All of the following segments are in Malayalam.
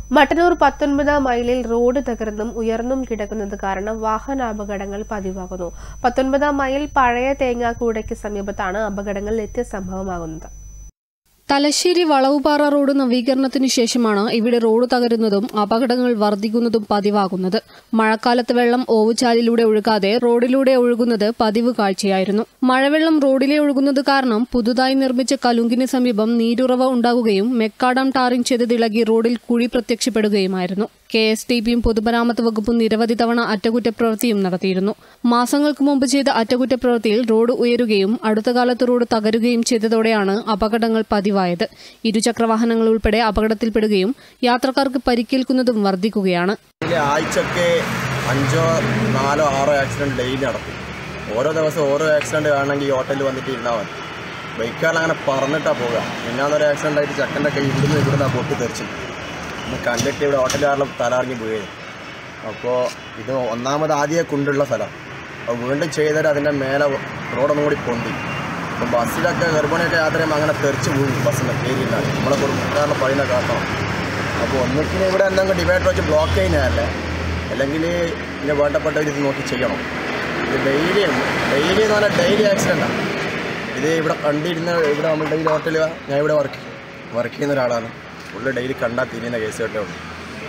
മട്ടന്നൂർ പത്തൊൻപതാം മൈലിൽ റോഡ് തകർന്നും ഉയർന്നും കിടക്കുന്നത് കാരണം വാഹനാപകടങ്ങൾ പതിവാകുന്നു പത്തൊൻപതാം മൈൽ പഴയ തേങ്ങാക്കൂടയ്ക്ക് സമീപത്താണ് അപകടങ്ങൾ നിത്യസംഭവമാകുന്നത് തലശ്ശേരി വളവുപാറ റോഡ് നവീകരണത്തിനു ശേഷമാണ് ഇവിടെ റോഡ് തകരുന്നതും അപകടങ്ങൾ വർദ്ധിക്കുന്നതും പതിവാകുന്നത് മഴക്കാലത്ത് വെള്ളം ഓവുചാലിലൂടെ ഒഴുകാതെ റോഡിലൂടെ ഒഴുകുന്നത് പതിവ് കാഴ്ചയായിരുന്നു മഴവെള്ളം റോഡിലെ ഒഴുകുന്നത് കാരണം പുതുതായി നിർമ്മിച്ച കലുങ്കിന് സമീപം നീരുറവ ഉണ്ടാകുകയും മെക്കാഡാം ടാറിംഗ് ചെയ്തതിളകി റോഡിൽ കുഴി പ്രത്യക്ഷപ്പെടുകയുമായിരുന്നു കെ എസ് ടി പിയും പൊതുമരാമത്ത് വകുപ്പും നിരവധി തവണ അറ്റകുറ്റപ്രവൃത്തിയും നടത്തിയിരുന്നു മാസങ്ങൾക്ക് മുമ്പ് ചെയ്ത അറ്റകുറ്റപ്രവൃത്തിയിൽ റോഡ് ഉയരുകയും അടുത്ത കാലത്ത് റോഡ് തകരുകയും ചെയ്തതോടെയാണ് അപകടങ്ങൾ പതിവായത് ഇരുചക്രവാഹനങ്ങൾ ഉൾപ്പെടെ അപകടത്തിൽപ്പെടുകയും യാത്രക്കാർക്ക് പരിക്കേൽക്കുന്നതും വർദ്ധിക്കുകയാണ് ഇതിൽ ആഴ്ചക്ക് അഞ്ചോ നാലോ ആറോ ആക്സിഡൻറ്റ് ഡെയിലി നടക്കും ഓരോ ദിവസം ഓരോ ആക്സിഡൻറ്റ് കാണണമെങ്കിൽ ഈ ഹോട്ടലിൽ വന്നിട്ട് ഇരുന്നാൽ മതി ബൈക്കുകാരിൽ അങ്ങനെ പറന്നിട്ടാണ് പോകുക പിന്നാന്നൊരു ആക്സിഡൻ്റ് ആയിട്ട് ചക്കൻ്റെ കൈ ഇവിടുന്ന് ഇവിടുന്ന് പൊട്ടി തെറിച്ചു ഒന്ന് കണ്ടിട്ട് ഇവിടെ ഹോട്ടലുകാരിലും തലറിഞ്ഞ് വീഴും അപ്പോൾ ഇത് ഒന്നാമത് ആദ്യമേ കുണ്ടുള്ള സ്ഥലം അപ്പോൾ വീണ്ടും ചെയ്തിട്ട് അതിൻ്റെ മേലെ റോഡൊന്നും കൂടി പൊന്തി അപ്പോൾ ബസ്സിലൊക്കെ ഗർഭിണിയൊക്കെ യാത്ര ചെയ്യുമ്പോൾ അങ്ങനെ തെറിച്ച് വീഴും ബസ്സിൻ്റെ പേരില്ല നമ്മളെ കുടുംബക്കാരനെ പഴിനെ കാക്കണം അപ്പോൾ ഒന്നിക്കിന് ഇവിടെ എന്തെങ്കിലും ഡിവൈഡർ വെച്ച് ബ്ലോക്ക് ചെയ്യുന്നതല്ലേ അല്ലെങ്കിൽ ഇതിന് വേണ്ടപ്പെട്ടവർ ഇത് നോക്കി ചെയ്യണം ഇത് ഡെയിലി ഡെയിലി എന്ന് പറഞ്ഞാൽ ഡെയിലി ആക്സിഡൻറ്റാണ് ഇത് ഇവിടെ കണ്ടിരുന്ന ഇവിടെ നമ്മൾ ഡെയിലി ഹോട്ടലിൽ ഞാൻ ഇവിടെ വർക്ക് വർക്ക് ചെയ്യുന്ന ഒരാളാണ് ഫുള്ള് ഡെയിലി കണ്ടാൽ തിരിയുന്ന കേസ് കേട്ടേ ഉള്ളൂ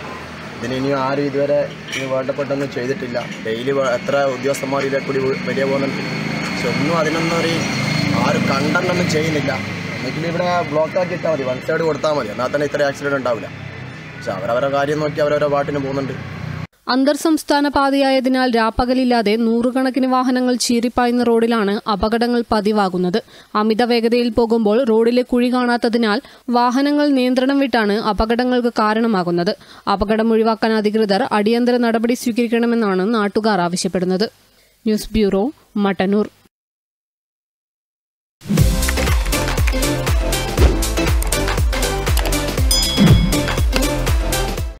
ഇതിന് ഇനിയും ആരും ഇതുവരെ ഇനി വേണ്ടപ്പെട്ടൊന്നും ചെയ്തിട്ടില്ല ഡെയിലി എത്ര ഉദ്യോഗസ്ഥന്മാർ ഇതിലെ കൂടി വരിക പോകുന്നുണ്ട് പക്ഷെ ഒന്നും അതിനൊന്നും ഒരു ആരും കണ്ടൊന്നും ചെയ്യുന്നില്ല എന്നെങ്കിലും ഇവിടെ ബ്ലോക്കാക്കി ഇട്ടാൽ മതി വൺ സൈഡ് കൊടുത്താൽ മതി എന്നാൽ തന്നെ ഇത്ര ആക്സിഡൻറ്റ് ഉണ്ടാവില്ല പക്ഷെ അവരവരുടെ കാര്യം നോക്കി അവരവരുടെ പാട്ടിന് പോകുന്നുണ്ട് അന്തർ സംസ്ഥാന പാതയായതിനാൽ രാപ്പകലില്ലാതെ നൂറുകണക്കിന് വാഹനങ്ങൾ ചീറിപ്പായുന്ന റോഡിലാണ് അപകടങ്ങൾ പതിവാകുന്നത് അമിത വേഗതയിൽ പോകുമ്പോൾ റോഡിലെ കുഴി കാണാത്തതിനാൽ വാഹനങ്ങൾ നിയന്ത്രണം വിട്ടാണ് അപകടങ്ങൾക്ക് കാരണമാകുന്നത് അപകടം ഒഴിവാക്കാൻ അധികൃതർ അടിയന്തര നടപടി സ്വീകരിക്കണമെന്നാണ് നാട്ടുകാർ ആവശ്യപ്പെടുന്നത് ന്യൂസ് ബ്യൂറോ മട്ടന്നൂർ